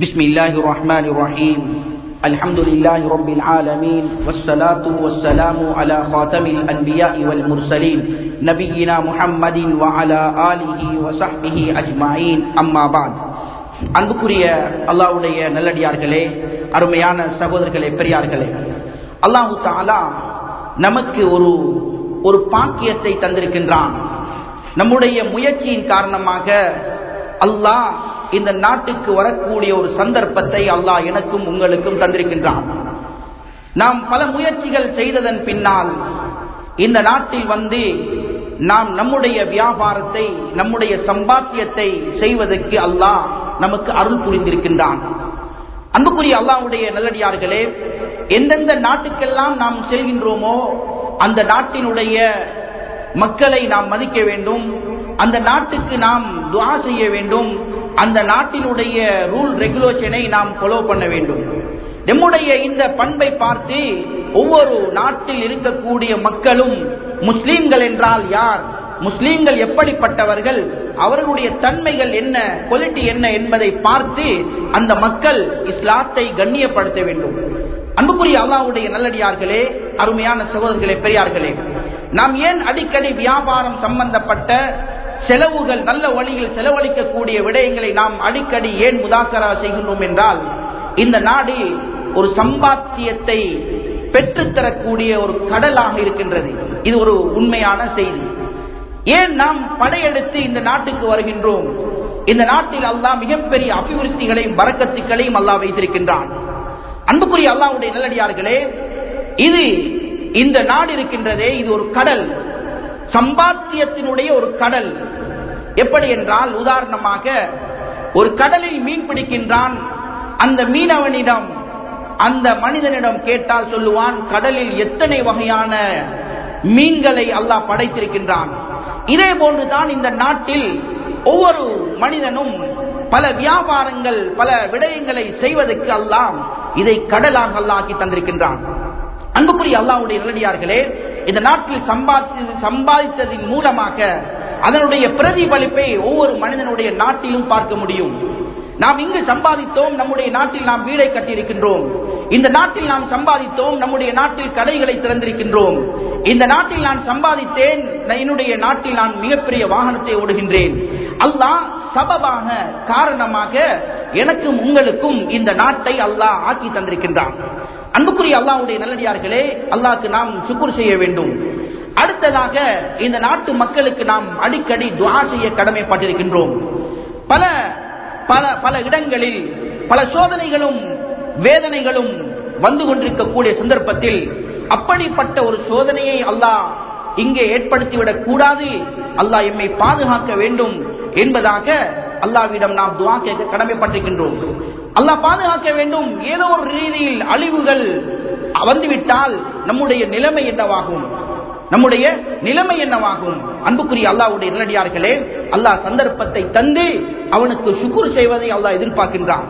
بسم الله الرحمن الرحيم الحمد لله رب العالمين والصلاة والسلام على خاتم الأنبياء والمرسلين نبينا محمد وعلى آله وصحبه أجمعين أما بعد அன்புக்குரிய அல்லாவுடைய நல்லடியார்களே அருமையான சகோதரர்களே பெரியார்களே அல்லாஹு தாலா நமக்கு ஒரு ஒரு பாக்கியத்தை தந்திருக்கின்றான் நம்முடைய முயற்சியின் காரணமாக அல்லாஹ் இந்த நாட்டுக்கு வரக்கூடிய ஒரு சந்தர்ப்பத்தை அல்லாஹ் எனக்கும் உங்களுக்கும் தந்திருக்கின்றான் நாம் பல முயற்சிகள் செய்ததன் பின்னால் இந்த நாட்டில் வந்து நாம் நம்முடைய வியாபாரத்தை நம்முடைய சம்பாத்தியத்தை செய்வதற்கு அல்லாஹ் நமக்கு அருள் புரிந்திருக்கின்றான் அன்புக்குரிய அல்லாவுடைய நல்லடியார்களே எந்தெந்த நாட்டுக்கெல்லாம் நாம் செல்கின்றோமோ அந்த நாட்டினுடைய மக்களை நாம் மதிக்க வேண்டும் அந்த நாட்டுக்கு நாம் துவா செய்ய வேண்டும் அந்த நாட்டினுடைய ரூல் ரெகுலேஷனை நாம் ஃபாலோ பண்ண வேண்டும் நம்முடைய இந்த பண்பை பார்த்து ஒவ்வொரு நாட்டில் இருக்கக்கூடிய மக்களும் முஸ்லீம்கள் என்றால் யார் முஸ்லீம்கள் எப்படிப்பட்டவர்கள் அவர்களுடைய தன்மைகள் என்ன குவாலிட்டி என்ன என்பதை பார்த்து அந்த மக்கள் இஸ்லாத்தை கண்ணியப்படுத்த வேண்டும் அன்புக்குரிய அல்லாவுடைய நல்லடியார்களே அருமையான சகோதரர்களே பெரியார்களே நாம் ஏன் அடிக்கடி வியாபாரம் சம்பந்தப்பட்ட செலவுகள் நல்ல வழியில் செலவழிக்கக்கூடிய விடயங்களை நாம் அடிக்கடி ஏன் முதாக்கரா செய்கின்றோம் என்றால் இந்த நாடு ஒரு சம்பாத்தியத்தை பெற்றுத்தரக்கூடிய ஒரு கடலாக இருக்கின்றது இது ஒரு உண்மையான செய்தி ஏன் நாம் படையெடுத்து இந்த நாட்டுக்கு வருகின்றோம் இந்த நாட்டில் அல்லாஹ் மிகப்பெரிய அபிவிருத்திகளையும் வரக்கத்துக்களையும் அல்லாஹ் வைத்திருக்கின்றான் அன்புக்குரிய அல்லாவுடைய நல்லடியார்களே இது இந்த நாடு இருக்கின்றதே இது ஒரு கடல் சம்பாத்தியத்தினுடைய ஒரு கடல் எப்படி என்றால் உதாரணமாக ஒரு கடலில் மீன் பிடிக்கின்றான் அந்த மீனவனிடம் அந்த மனிதனிடம் கேட்டால் சொல்லுவான் கடலில் எத்தனை வகையான மீன்களை அல்லாஹ் படைத்திருக்கின்றான் இதே போன்றுதான் இந்த நாட்டில் ஒவ்வொரு மனிதனும் பல வியாபாரங்கள் பல விடயங்களை செய்வதற்கு அல்லாம் இதை கடலாக அல்லாக்கி தந்திருக்கின்றான் அன்புக்குரிய அல்லாவுடைய நிலடியார்களே இந்த நாட்டில் சம்பாதி சம்பாதித்ததின் மூலமாக அதனுடைய பிரதிபலிப்பை ஒவ்வொரு மனிதனுடைய நாட்டிலும் பார்க்க முடியும் நாம் இங்கு சம்பாதித்தோம் நம்முடைய நாட்டில் நாம் வீடை கட்டியிருக்கின்றோம் இந்த நாட்டில் நாம் சம்பாதித்தோம் நம்முடைய நாட்டில் கடைகளை திறந்திருக்கின்றோம் இந்த நாட்டில் நான் சம்பாதித்தேன் என்னுடைய நாட்டில் நான் மிகப்பெரிய வாகனத்தை ஓடுகின்றேன் அல்லாஹ் சபபாக காரணமாக எனக்கும் உங்களுக்கும் இந்த நாட்டை அல்லாஹ் ஆக்கி தந்திருக்கின்றான் அன்புக்குரிய அல்லாவுடைய நல்லடியார்களே அல்லாஹ்க்கு நாம் சுக்குர் செய்ய வேண்டும் அடுத்ததாக இந்த நாட்டு மக்களுக்கு நாம் அடிக்கடி துவா செய்ய கடமைப்பட்டிருக்கின்றோம் பல பல பல இடங்களில் பல சோதனைகளும் வேதனைகளும் வந்து கொண்டிருக்கக்கூடிய சந்தர்ப்பத்தில் அப்படிப்பட்ட ஒரு சோதனையை அல்லாஹ் இங்கே ஏற்படுத்திவிடக் கூடாது அல்லாஹ் எம்மை பாதுகாக்க வேண்டும் என்பதாக அல்லாவிடம் நாம் துவா கேட்க கடமைப்பட்டிருக்கின்றோம் அல்லாஹ் பாதுகாக்க வேண்டும் ஏதோ ஒரு ரீதியில் அழிவுகள் வந்துவிட்டால் நம்முடைய நிலைமை என்னவாகும் நம்முடைய நிலைமை என்னவாகும் அன்புக்குரிய அல்லாவுடைய நிலடியார்களே அல்லாஹ் சந்தர்ப்பத்தை தந்து அவனுக்கு சுக்குர் செய்வதை அல்லாஹ் எதிர்பார்க்கின்றான்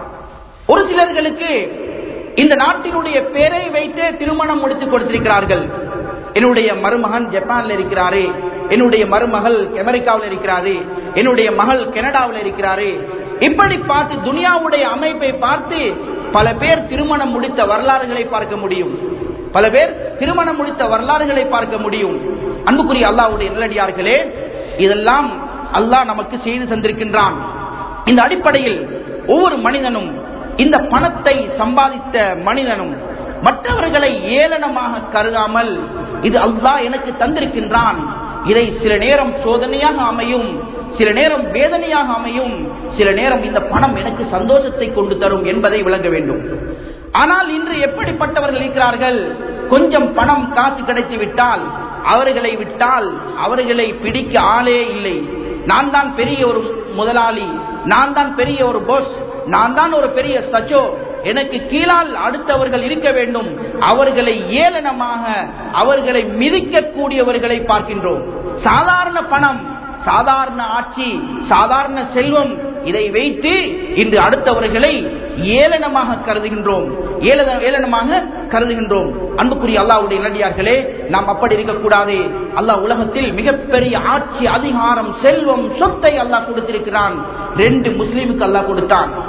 ஒரு சிலர்களுக்கு இந்த நாட்டினுடைய பேரை வைத்தே திருமணம் முடித்து கொடுத்திருக்கிறார்கள் என்னுடைய மருமகன் ஜப்பான்ல இருக்கிறாரு என்னுடைய மருமகள் அமெரிக்காவில் இருக்கிறாரு என்னுடைய மகள் கனடாவில் இருக்கிறாரு இப்படி பார்த்து துனியாவுடைய அமைப்பை பார்த்து பல பேர் திருமணம் முடித்த வரலாறுகளை பார்க்க முடியும் பல பேர் திருமணம் முடித்த வரலாறுகளை பார்க்க முடியும் அன்புக்குரிய அல்லாவுடைய நல்லடியார்களே இதெல்லாம் அல்லாஹ் நமக்கு செய்து தந்திருக்கின்றான் இந்த அடிப்படையில் ஒவ்வொரு மனிதனும் இந்த பணத்தை சம்பாதித்த மனிதனும் மற்றவர்களை ஏளனமாக கருதாமல் இது அல்லாஹ் எனக்கு தந்திருக்கின்றான் இதை சில நேரம் சோதனையாக அமையும் சில நேரம் வேதனையாக அமையும் சில நேரம் இந்த பணம் எனக்கு சந்தோஷத்தை கொண்டு தரும் என்பதை விளங்க வேண்டும் ஆனால் இன்று எப்படிப்பட்டவர்கள் இருக்கிறார்கள் கொஞ்சம் பணம் காசு கிடைத்து விட்டால் அவர்களை விட்டால் அவர்களை பிடிக்க ஆளே இல்லை நான் தான் பெரிய ஒரு முதலாளி நான் தான் பெரிய ஒரு போஸ் நான் தான் ஒரு பெரிய சச்சோ எனக்கு கீழால் அடுத்தவர்கள் இருக்க வேண்டும் அவர்களை ஏளனமாக அவர்களை மிதிக்கக்கூடியவர்களை பார்க்கின்றோம் சாதாரண பணம் சாதாரண ஆட்சி சாதாரண செல்வம் இதை வைத்து இன்று அடுத்தவர்களை ஏளனமாக கருதுகின்றோம் ஏளனமாக கருதுகின்றோம் அன்புக்குரிய அல்லாவுடைய இளடியார்களே நாம் அப்படி இருக்கக்கூடாது அல்லாஹ் உலகத்தில் மிகப்பெரிய ஆட்சி அதிகாரம் செல்வம் சொத்தை அல்லாஹ் கொடுத்திருக்கிறான் ரெண்டு முஸ்லீமுக்கு அல்லாஹ் கொடுத்தான்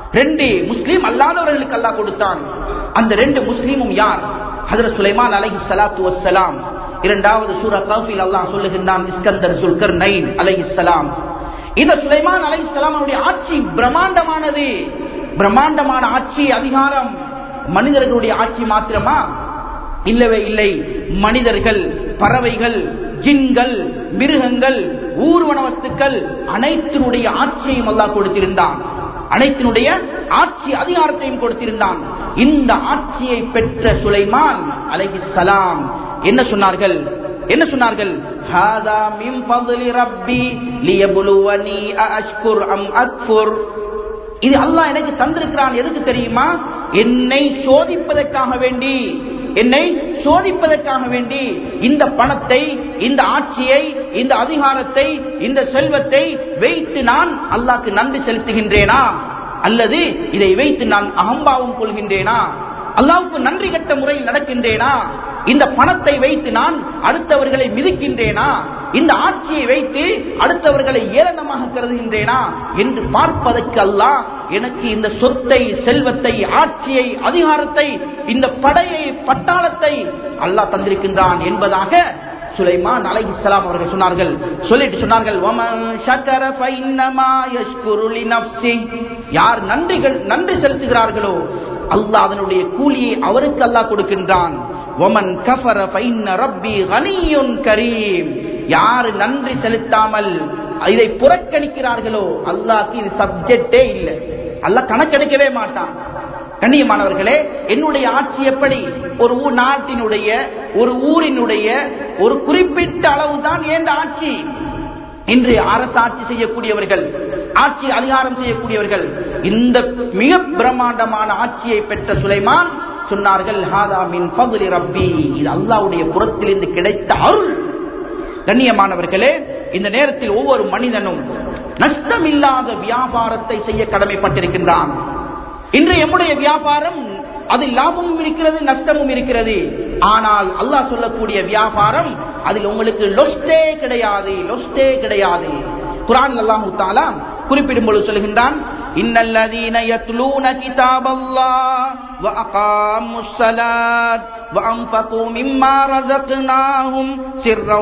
ரெண்டு முஸ்லீம் அல்லாதவர்களுக்கு அல்லாஹ் கொடுத்தான் அந்த ரெண்டு முஸ்லீமும் யார் ஹதரத் சுலைமான் அலைஹி ஸலாத்து வஸ்ஸலாம் இரண்டாவது சூரா கஃபில் அல்லாஹ் சொல்லுகின்றான் இஸ்கந்தர் சுல்கர் நைன் அலைஹிஸ்ஸலாம் இந்த சுலைமான் அலைஹிஸ்ஸலாம் அவருடைய ஆட்சி பிரம்மாண்டமானது பிரம்மாண்டமான ஆட்சி அதிகாரம் மனிதர்களுடைய ஆட்சி மாத்திரமா இல்லவே இல்லை மனிதர்கள் பறவைகள் ஜின்கள் மிருகங்கள் ஊர்வன வஸ்துக்கள் அனைத்தினுடைய ஆட்சியையும் அல்லாஹ் கொடுத்திருந்தான் அனைத்தினுடைய ஆட்சி அதிகாரத்தையும் கொடுத்திருந்தான் இந்த ஆட்சியை பெற்ற சுலைமான் அலைஹி சலாம் என்ன சொன்னார்கள் என்ன சொன்னார்கள் ஹாதா மின் ஃபضل ரப்பி லியப்லுவனி அஷ்குர் அம் அக்ஃபுர் இது அல்லாஹ் எனக்கு தந்திருக்கிறான் எதுக்கு தெரியுமா என்னை சோதிப்பதற்காக வேண்டி என்னை சோதிப்பதற்காக வேண்டி இந்த பணத்தை இந்த ஆட்சியை இந்த அதிகாரத்தை இந்த செல்வத்தை வைத்து நான் அல்லாஹ்க்கு நன்றி செலுத்துகின்றேனா அல்லது இதை வைத்து நான் அகம்பாவம் கொள்கின்றேனா அல்லாவுக்கு நன்றி கட்ட முறையில் நடக்கின்றேனா இந்த பணத்தை வைத்து நான் அடுத்தவர்களை மிதிக்கின்றேனா இந்த ஆட்சியை வைத்து அடுத்தவர்களை ஏளனமாக கருதுகின்றேனா என்று பார்ப்பதற்கு அல்லாஹ் எனக்கு இந்த சொத்தை செல்வத்தை ஆட்சியை அதிகாரத்தை இந்த படையை பட்டாளத்தை அல்லாஹ் தந்திருக்கின்றான் என்பதாக சுலைமான் அலைஹிஸ்ஸலாம் அவர்கள் சொன்னார்கள் சொல்லிட்டு சொன்னார்கள் "வமன் ஷக்கர ஃபைன்னமா யஷ்குரு லினஃப்ஸி." யார் நன்றிகள் நன்றி செலுத்துகிறார்களோ அல்லாஹ் அதனுடைய கூலியை அவருக்கு அல்லாஹ் கொடுக்கின்றான் "வமன் கஃபர ஃபைன்ன ரப்பி கனியுன் கரீம்." யார் நன்றி செலுத்தாமல் இதை புறக்கணிக்கிறார்களோ அல்லாஹ்க்கு இது சப்ஜெக்டே இல்லை அல்லாஹ் கணக்கெடுக்கவே மாட்டான் கண்ணியமானவர்களே என்னுடைய ஆட்சி எப்படி ஒரு ஊர் நாட்டினுடைய ஒரு ஊரினுடைய ஒரு குறிப்பிட்ட அளவுதான் ஏன் ஆட்சி இன்று அரசு ஆட்சி செய்யக்கூடியவர்கள் ஆட்சி அதிகாரம் செய்யக்கூடியவர்கள் இந்த மிக பிரம்மாண்டமான ஆட்சியை பெற்ற சுலைமான் சொன்னார்கள் ஹாதா மின் ஃபதுலி ரப்பி இது அல்லாஹ்வுடைய புறத்திலிருந்து கிடைத்த அருள் கண்ணியமானவர்களே இந்த நேரத்தில் ஒவ்வொரு மனிதனும் நஷ்டமில்லாத வியாபாரத்தை செய்ய கடமைப்பட்டிருக்கின்றான் இன்று எம்முடைய வியாபாரம் அதில் லாபமும் இருக்கிறது நஷ்டமும் இருக்கிறது ஆனால் அல்லாஹ் சொல்லக்கூடிய வியாபாரம் அதில் உங்களுக்கு லொஸ்டே கிடையாது லொஸ்டே கிடையாது குரான் அல்லாஹு தாலா குறிப்பிடும் பொழுது சொல்கின்றான் இன்னல்லதீன யத்லூன கிதாபல்லாஹ் وأقاموا الصلاة وأنفقوا مما رزقناهم سرا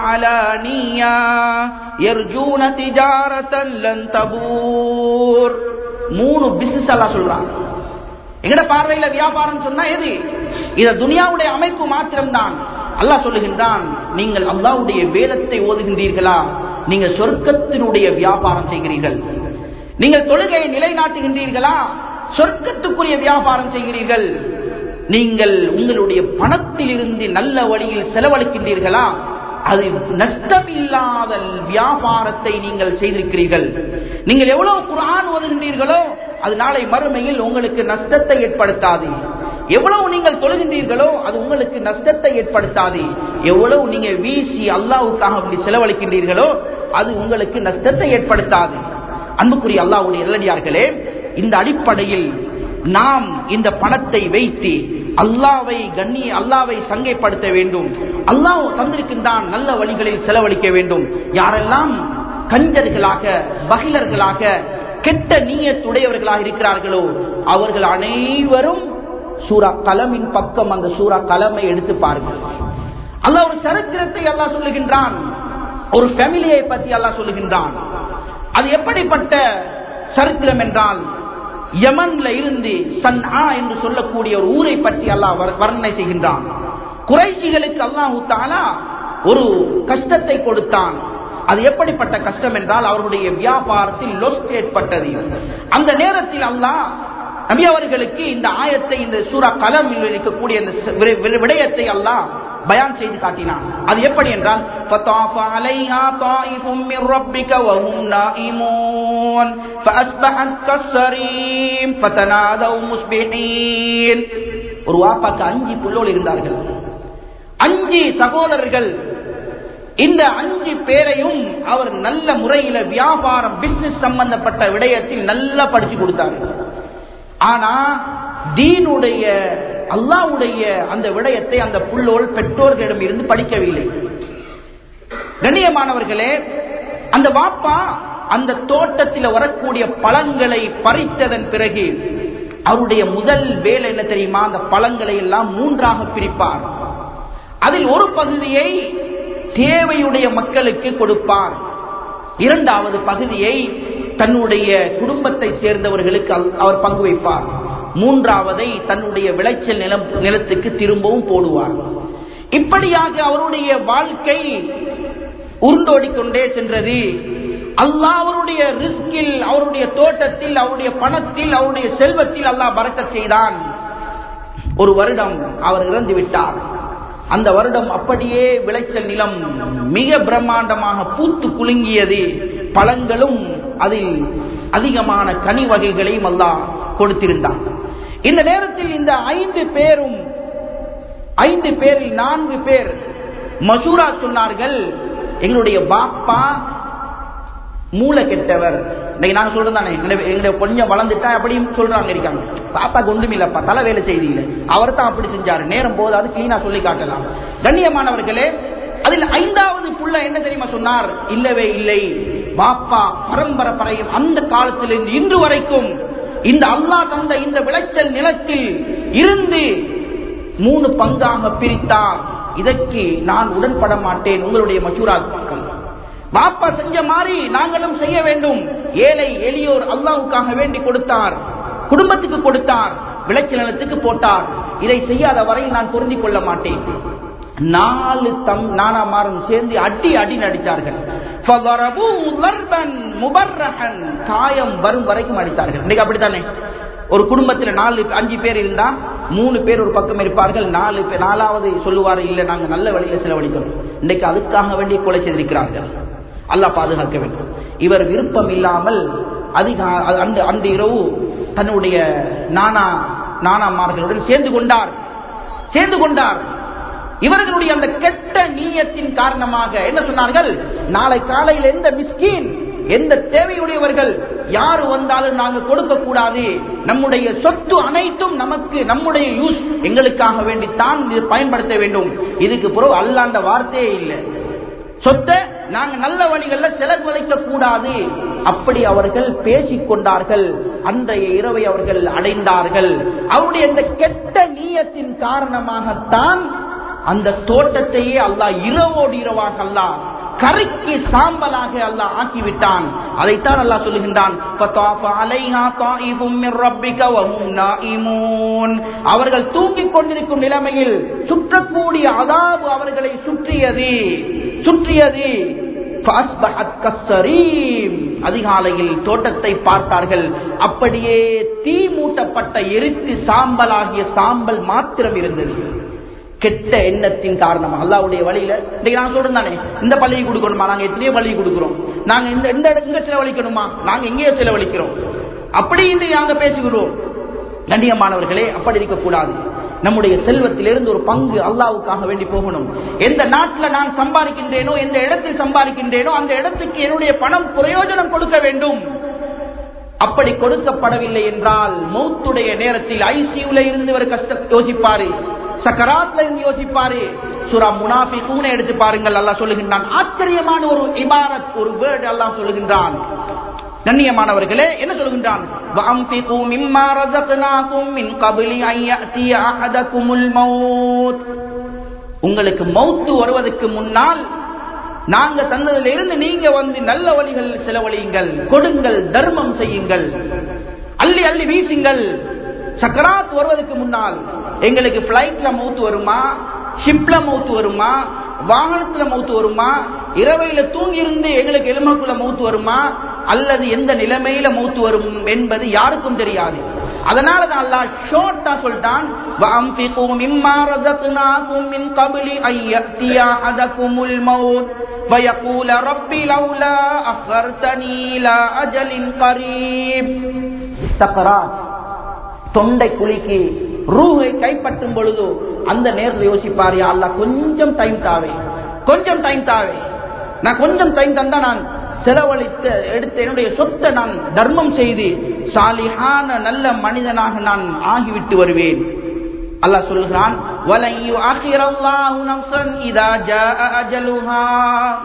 وعلانية يرجون تجارة لن تبور மூணு பிசினஸ் எல்லாம் சொல்றாங்க எங்கட பார்வையில வியாபாரம் சொன்னா எது இது துனியாவுடைய அமைப்பு மாத்திரம்தான் அல்லாஹ் சொல்லுகின்றான் நீங்கள் அல்லாவுடைய வேதத்தை ஓதுகின்றீர்களா நீங்கள் சொர்க்கத்தினுடைய வியாபாரம் செய்கிறீர்கள் நீங்கள் தொழுகையை நிலைநாட்டுகின்றீர்களா சொர்க்கத்துக்குரிய வியாபாரம் செய்கிறீர்கள் நீங்கள் உங்களுடைய பணத்தில் இருந்து நல்ல வழியில் செலவழிக்கின்றீர்களா அது நஷ்டமில்லாத வியாபாரத்தை நீங்கள் செய்திருக்கிறீர்கள் நீங்கள் எவ்வளவு குரான் ஓதுகின்றீர்களோ அது நாளை மறுமையில் உங்களுக்கு நஷ்டத்தை ஏற்படுத்தாது எவ்வளவு நீங்கள் தொழுகின்றீர்களோ அது உங்களுக்கு நஷ்டத்தை ஏற்படுத்தாது எவ்வளவு நீங்க வீசி அல்லாவுக்காக அப்படி செலவழிக்கின்றீர்களோ அது உங்களுக்கு நஷ்டத்தை ஏற்படுத்தாது அன்புக்குரிய அல்லாவுடைய நல்லடியார்களே இந்த அடிப்படையில் நாம் இந்த பணத்தை வைத்து அல்லாவை கண்ணிய அல்லாவை சங்கைப்படுத்த வேண்டும் அல்லாஹ் தந்திருக்கின்றான் நல்ல வழிகளில் செலவழிக்க வேண்டும் யாரெல்லாம் கஞ்சர்களாக பகிலர்களாக கெட்ட நீயத்துடையவர்களாக இருக்கிறார்களோ அவர்கள் அனைவரும் சூரா கலமின் பக்கம் அந்த சூரா கலமை எடுத்து பாருங்கள் அல்லாஹ் ஒரு சரித்திரத்தை அல்லாஹ் சொல்லுகின்றான் ஒரு ஃபேமிலியை பற்றி அல்லாஹ் சொல்லுகின்றான் அது எப்படிப்பட்ட சரித்திரம் என்றால் யமன்ல இருந்து சன் ஆ என்று சொல்லக்கூடிய ஒரு ஊரை பற்றி அல்லாஹ் வர்ணனை செய்கின்றான் குறைச்சிகளுக்கு அல்லாஹு தாலா ஒரு கஷ்டத்தை கொடுத்தான் அது எப்படிப்பட்ட கஷ்டம் என்றால் அவர்களுடைய வியாபாரத்தில் லொஸ் ஏற்பட்டது அந்த நேரத்தில் அல்லாஹ் நபி அவர்களுக்கு இந்த ஆயத்தை இந்த சூரா கலம் இருக்கக்கூடிய இந்த விடயத்தை அல்லாஹ் பயான் செய்து காட்டினான் அது எப்படி என்றால் فطاف عليها طائف من ربك وهم نائمون فأصبحت كالصريم فتنادوا مصبحين ஒரு வாப்பாக்கு அஞ்சு புள்ளோல் இருந்தார்கள் அஞ்சு சகோதரர்கள் இந்த அஞ்சு பேரையும் அவர் நல்ல முறையில வியாபாரம் பிசினஸ் சம்பந்தப்பட்ட விடயத்தில் நல்லா படிச்சு கொடுத்தார் ஆனா தீனுடைய அல்லாவுடைய அந்த விடயத்தை அந்த புள்ளோல் பெற்றோர்களிடம் இருந்து படிக்கவில்லை கண்ணியமானவர்களே அந்த வாப்பா அந்த தோட்டத்தில் வரக்கூடிய பழங்களை பறித்ததன் பிறகு அவருடைய முதல் வேலை என்ன தெரியுமா அந்த பழங்களை எல்லாம் மூன்றாக பிரிப்பார் அதில் ஒரு பகுதியை தேவையுடைய மக்களுக்கு கொடுப்பார் இரண்டாவது பகுதியை தன்னுடைய குடும்பத்தை சேர்ந்தவர்களுக்கு அவர் பங்கு வைப்பார் மூன்றாவதை தன்னுடைய விளைச்சல் நிலம் நிலத்துக்கு திரும்பவும் போடுவார் இப்படியாக அவருடைய வாழ்க்கை உருண்டோடிக்கொண்டே சென்றது அல்லாஹ் அவருடைய ரிஸ்கில் அவருடைய தோட்டத்தில் அவருடைய பணத்தில் அவருடைய செல்வத்தில் அல்லாஹ் பறக்க செய்தான் ஒரு வருடம் அவர் இறந்து விட்டார் அந்த வருடம் அப்படியே விளைச்சல் நிலம் மிக பிரம்மாண்டமாக பூத்து குலுங்கியது பழங்களும் அதில் அதிகமான கனி வகைகளையும் அல்லாஹ் கொடுத்திருந்தார் இந்த நேரத்தில் இந்த ஐந்து பேரும் ஐந்து பேரில் நான்கு பேர் மசூரா சொன்னார்கள் எங்களுடைய பாப்பா மூளை கெட்டவர் இன்னைக்கு நாங்க சொல்றோம் தானே எங்களை கொஞ்சம் வளர்ந்துட்டா அப்படியும் சொல்றாங்க இருக்காங்க பாப்பாக்கு ஒன்றும் இல்லப்பா தலை வேலை செய்தி இல்லை அவர் தான் அப்படி செஞ்சாரு நேரம் போது அது கிளீனா சொல்லி காட்டலாம் கண்ணியமானவர்களே அதில் ஐந்தாவது புள்ள என்ன தெரியுமா சொன்னார் இல்லவே இல்லை பாப்பா பரம்பரை பறையும் அந்த காலத்திலிருந்து இன்று வரைக்கும் இந்த அல்லாஹ் தந்த இந்த விளைச்சல் நிலத்தில் இருந்து மூணு பங்காக பிரித்தார் இதற்கு நான் உடன்பட மாட்டேன் உங்களுடைய மசூராக்கள் பாப்பா செஞ்ச மாதிரி நாங்களும் செய்ய வேண்டும் ஏழை எளியோர் அல்லாவுக்காக வேண்டி கொடுத்தார் குடும்பத்துக்கு கொடுத்தார் விளைச்சல் நிலத்துக்கு போட்டார் இதை செய்யாத வரையில் நான் பொருந்திக் கொள்ள மாட்டேன் நாலு தம் நானாமாரும் சேர்ந்து அடி அடி நடித்தார்கள் காயம் வரும் வரைக்கும் அடித்தார்கள் இன்னைக்கு அப்படித்தானே ஒரு குடும்பத்துல நாலு அஞ்சு பேர் இருந்தா மூணு பேர் ஒரு பக்கம் இருப்பார்கள் நாலு பேர் நாலாவது சொல்லுவாரு இல்ல நாங்க நல்ல வழியில செலவழிக்கணும் இன்னைக்கு அதுக்காக வேண்டிய கொலை செய்திருக்கிறார்கள் அல்லாஹ் பாதுகாக்க வேண்டும் இவர் விருப்பம் இல்லாமல் அதிக அந்த அந்த இரவு தன்னுடைய நானா நானாமார்களுடன் சேர்ந்து கொண்டார் சேர்ந்து கொண்டார் இவர்களுடைய அந்த கெட்ட நீயத்தின் காரணமாக என்ன சொன்னார்கள் நாளை காலையில் எந்த மிஸ்கின் எந்த தேவையுடையவர்கள் யாரு வந்தாலும் நாங்க கொடுக்க கூடாது நம்முடைய சொத்து அனைத்தும் நமக்கு நம்முடைய யூஸ் எங்களுக்காக வேண்டி தான் பயன்படுத்த வேண்டும் இதுக்கு பிறகு அல்லாண்ட வார்த்தையே இல்லை சொத்தை நாங்க நல்ல வழிகள்ல செலவழிக்க கூடாது அப்படி அவர்கள் பேசிக் கொண்டார்கள் அன்றைய இரவை அவர்கள் அடைந்தார்கள் அவருடைய இந்த கெட்ட நீயத்தின் காரணமாகத்தான் அந்த தோட்டத்தையே அல்லாஹ் இரவோடு இரவாக அல்லாஹ் கரைக்கு சாம்பலாக அல்லாஹ் ஆக்கிவிட்டான் அதைத்தான் அல்லாஹ் சொல்லுகின்றான் அவர்கள் தூங்கிக் கொண்டிருக்கும் நிலைமையில் சுற்றக்கூடிய அதாவு அவர்களை சுற்றியது சுற்றியது அதிகாலையில் தோட்டத்தை பார்த்தார்கள் அப்படியே தீ மூட்டப்பட்ட எரித்து சாம்பலாகிய சாம்பல் மாத்திரம் இருந்தது கெட்ட எண்ணத்தின் காரணமாக அல்லாவுடைய வழியில இன்னைக்கு நான் சொல்றேன் தானே இந்த பள்ளியை கொடுக்கணுமா நாங்க எத்தனையோ பள்ளியை கொடுக்கிறோம் நாங்க இந்த இந்த இங்க செலவழிக்கணுமா நாங்க எங்கேயோ செலவழிக்கிறோம் அப்படி இன்று நாங்க பேசுகிறோம் கண்ணியமானவர்களே அப்படி இருக்கக்கூடாது நம்முடைய செல்வத்திலிருந்து ஒரு பங்கு அல்லாவுக்காக வேண்டி போகணும் எந்த நாட்டில் நான் சம்பாதிக்கின்றேனோ எந்த இடத்தில் சம்பாதிக்கின்றேனோ அந்த இடத்துக்கு என்னுடைய பணம் பிரயோஜனம் கொடுக்க வேண்டும் அப்படி கொடுக்கப்படவில்லை என்றால் மௌத்துடைய நேரத்தில் ஐசியூல இருந்து ஒரு கஷ்ட யோசிப்பாரு சக்கராத்ல இருந்து யோசிப்பாரு சுரா முனாஃபி கூனை எடுத்து பாருங்கள் அல்லாஹ் சொல்லுகின்றான் ஆச்சரியமான ஒரு இபாரத் ஒரு வேர்டு அல்லாஹ் சொல்லுகின்றான் கண்ணியமானவர்களே என்ன சொல்கின்றான் وَأَنْفِقُوا مِمَّا رَزَقْنَاكُمْ مِنْ قَبْلِ أَنْ يَأْتِيَ أَحَدَكُمُ الْمَوْتُ உங்களுக்கு மௌத்து வருவதற்கு முன்னால் நாங்க தந்ததில் இருந்து நீங்க வந்து நல்ல வழிகள் செலவழியுங்கள் கொடுங்கள் தர்மம் செய்யுங்கள் அள்ளி அள்ளி வீசுங்கள் சக்கராத் வருவதற்கு முன்னால் எங்களுக்கு பிளைட்ல மௌத்து வருமா ஷிப்ல மௌத்து வருமா வாகனத்துல மௌத்து வருமா இரவையில தூங்கி இருந்து எங்களுக்கு எலும்புக்குள்ள மௌத்து வருமா அல்லது எந்த நிலைமையில மௌத்து வரும் என்பது யாருக்கும் தெரியாது அதனால தான் அல்லாஹ் ஷார்ட்டா சொல்லிட்டான் وَأَنْفِقُوا مِمَّا رَزَقْنَاكُمْ مِنْ قَبْلِ أَنْ يَأْتِيَ أَحَدَكُمُ الْمَوْتُ فَيَقُولَ رَبِّ لَوْلَا أَخَّرْتَنِي إِلَى أَجَلٍ قَرِيبٍ சக்கராத் தொண்டை குலுக்கி ரூஹை கைப்பற்றும் பொழுது அந்த நேரத்தில் யோசிப்பாரு அல்ல கொஞ்சம் டைம் தாவே கொஞ்சம் டைம் தாவே நான் கொஞ்சம் டைம் தந்தா நான் செலவழித்த எடுத்த என்னுடைய சொத்தை நான் தர்மம் செய்து சாலிஹான நல்ல மனிதனாக நான் ஆகிவிட்டு வருவேன் அல்லாஹ் சொல்கிறான்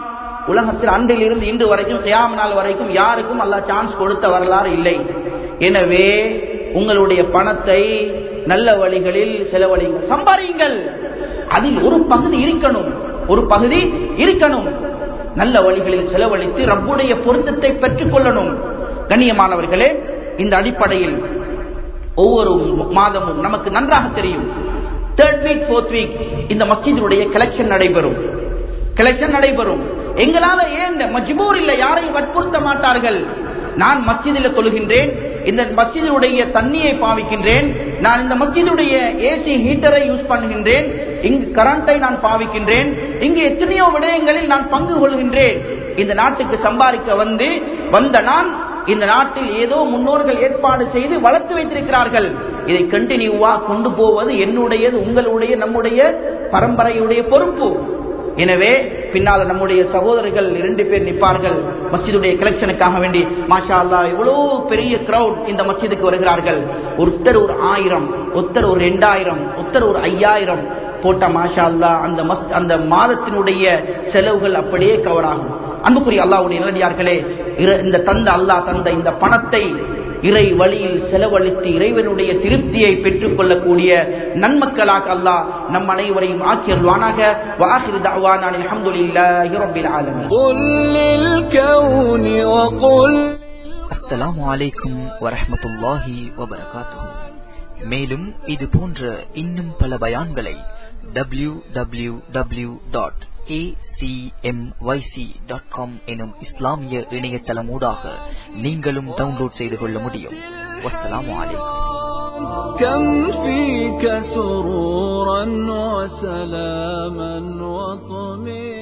உலகத்தில் அன்றிலிருந்து இன்று வரைக்கும் கியாம நாள் வரைக்கும் யாருக்கும் அல்லாஹ் சான்ஸ் கொடுத்த வரலாறு இல்லை எனவே உங்களுடைய பணத்தை நல்ல வழிகளில் செலவழிங்கள் சம்பாதியுங்கள் அதில் ஒரு பகுதி இருக்கணும் ஒரு பகுதி இருக்கணும் நல்ல வழிகளில் செலவழித்து ரப்புடைய பொருத்தத்தை பெற்றுக் கொள்ளணும் கண்ணியமானவர்களே இந்த அடிப்படையில் ஒவ்வொரு மாதமும் நமக்கு நன்றாக தெரியும் தேர்ட் வீக் ஃபோர்த் வீக் இந்த மஸ்ஜிதுடைய கலெக்ஷன் நடைபெறும் கலெக்ஷன் நடைபெறும் எங்களால ஏன் மஜ்பூர் இல்லை யாரையும் வற்புறுத்த மாட்டார்கள் நான் மஸ்ஜிதில் தொழுகின்றேன் இந்த மஸ்ஜிதுடைய தண்ணியை பாவிக்கின்றேன் நான் இந்த மஸ்ஜிதுடைய ஏசி ஹீட்டரை யூஸ் பண்ணுகின்றேன் இங்கு கரண்டை நான் பாவிக்கின்றேன் இங்கு எத்தனையோ விடயங்களில் நான் பங்கு கொள்கின்றேன் இந்த நாட்டுக்கு சம்பாதிக்க வந்து வந்த நான் இந்த நாட்டில் ஏதோ முன்னோர்கள் ஏற்பாடு செய்து வளர்த்து வைத்திருக்கிறார்கள் இதை கண்டினியூவா கொண்டு போவது என்னுடையது உங்களுடைய நம்முடைய பரம்பரையுடைய பொறுப்பு எனவே பின்னால் நம்முடைய சகோதரர்கள் இரண்டு பேர் நிற்பார்கள் மஸ்ஜிதுடைய கலெக்ஷனுக்காக வேண்டி மாஷா அல்லா எவ்வளவு பெரிய கிரௌட் இந்த மஸ்ஜிதுக்கு வருகிறார்கள் ஒருத்தர் ஒரு ஆயிரம் ஒருத்தர் ஒரு ரெண்டாயிரம் ஒருத்தர் ஒரு ஐயாயிரம் போட்ட மாஷா அல்லா அந்த மஸ் அந்த மாதத்தினுடைய செலவுகள் அப்படியே கவர் ஆகும் அன்புக்குரிய அல்லாவுடைய நிலடியார்களே இந்த தந்த அல்லாஹ் தந்த இந்த பணத்தை இறை வழியில் செலவழித்து இறைவனுடைய திருப்தியை பெற்றுக் கொள்ளக்கூடிய நன்மக்களாக அல்லாஹ் நம் அனைவரையும் ஆக்கியல்வானாக வாஹிர் தஅவானா அல்ஹம்துலில்லாஹி ரப்பில் ஆலமீன் قل للكون وقل அஸ்ஸலாமு அலைக்கும் வரஹ்மத்துல்லாஹி வபரகாத்துஹு மேலும் இது போன்ற இன்னும் பல பயான்களை W W W dot dot com எனும் இஸ்லாமிய இணையதளமூடாக நீங்களும் டவுன்லோட் செய்து கொள்ள முடியும் வஸ்ஸலாமு அலைக்கும் كم فيك سرورا وسلاما وطمئنا